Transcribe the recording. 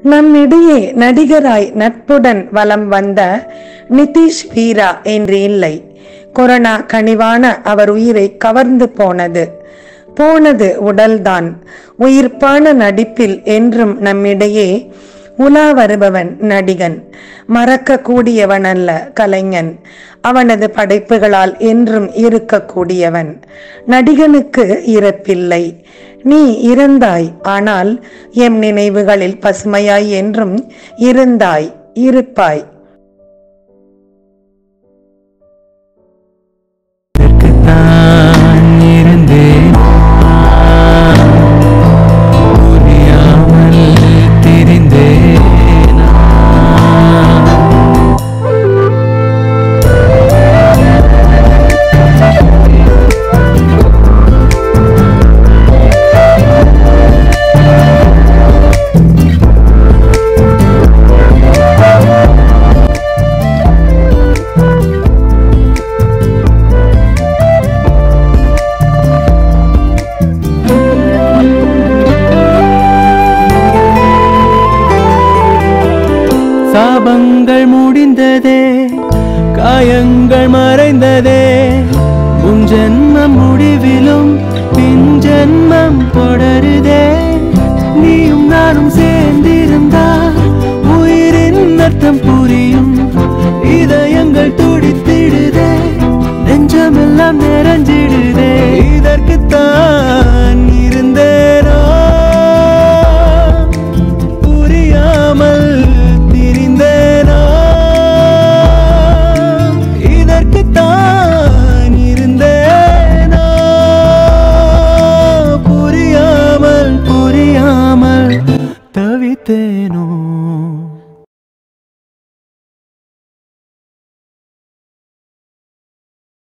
நம்மிடையே நடிகராய் நட்புடன் வலம் வந்த நிதிஷ் வீரா என்று இல்லை கொரோனா கனிவான அவர் உயிரை கவர்ந்து போனது போனது உடல்தான் உயிர்ப்பான நடிப்பில் என்றும் நம்மிடையே உலா வருபவன் நடிகன் மறக்க கூடியவன் அல்ல கலைஞன் அவனது படைப்புகளால் என்றும் இருக்கக்கூடியவன் நடிகனுக்கு இறப்பில்லை நீ இறந்தாய் ஆனால் எம் நினைவுகளில் பசுமையாய் என்றும் இருந்தாய் இருப்பாய் இதற்குத்தான் இருந்தேன் புரியாமல் திரிந்தேன் சாபங்கள் முடிந்ததே காயங்கள் மறைந்ததே உன் ஜென்மம் முடிவிலும் பின் ஜென்மம் தொடருதே நீயும் நானும் சேர்ந்திருந்தா உயிரின் அர்த்தம் புரியும் இதயங்கள் துடித்திடுதே நெஞ்சமெல்லாம் நிறைஞ்சிடுதே இதற்குத்தான் இருந்தேனோ புரியாமல் திரிந்தேனோ இதற்குத்தான் இருந்தேனோ புரியாமல் புரியாமல் தவித்தேனோ